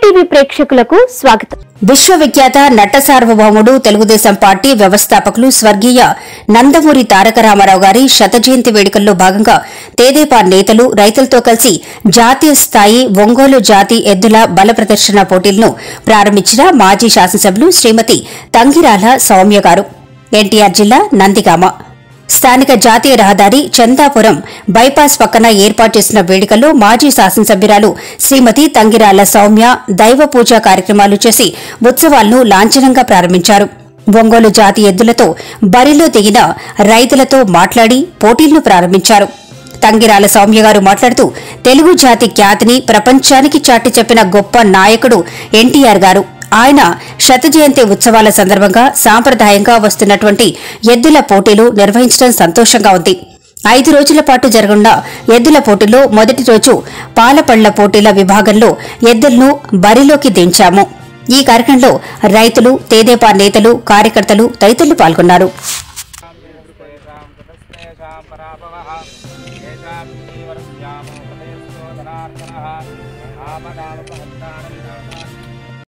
TV ప్రేక్షకులకు స్వాగతం విశ్వవిఖ్యాత నట సార్వభౌముడు తెలుగుదేశం పార్టీ వ్యవస్థాపకులు స్వర్గీయ నందమూరి తారక రామారావు గారి శత జయంతి వేడుకల్లో భాగంగా తేదేపా నేతలు రైతులతో కలిసి జాతీయ స్థాయి ఒంగోలు జాతి ఎద్దుల బల ప్రదర్శన పోటీలను ప్రారంభించిన మాజీ శాసనసభ్యులు శ్రీమతి తంగిరాల సౌమ్య గారు ఎన్టీఆర్ జిల్లా నందిగామ స్థానిక జాతీయ రహదారి చందాపురం బైపాస్ పక్కన ఏర్పాటు చేసిన వేడుకల్లో మాజీ శాసనసభ్యురాలు శ్రీమతి తంగిరాల సౌమ్య దైవ పూజా కార్యక్రమాలు చేసి ఉత్సవాలను లాంఛనంగా ప్రారంభించారు ఒంగోలు జాతి ఎద్దులతో బరిలో దిగిన రైతులతో మాట్లాడి పోటీలను ప్రారంభించారు తంగిరాల సౌమ్య గారు మాట్లాడుతూ తెలుగు జాతి ఖ్యాతిని ప్రపంచానికి చాటి చెప్పిన గొప్ప నాయకుడు ఎన్టీఆర్ గారు ఆయన శత జయంతి ఉత్సవాల సందర్భంగా సాంప్రదాయంగా వస్తున్నటువంటి ఎద్దుల పోటీలు నిర్వహించడం సంతోషంగా ఉంది ఐదు రోజుల పాటు జరగనున్న ఎద్దుల పోటీలో మొదటి రోజు పాలపళ్ల పోటీల విభాగంలో ఎద్దులను బరిలోకి దించాము ఈ కార్యక్రమంలో రైతులు తేదేపా నేతలు కార్యకర్తలు తదితరులు పాల్గొన్నారు तेषां ततस्तेषां पराभवः येषां जीवनस्यामो हृदयस्थो धनार्दनः आपदामुपहत्तारं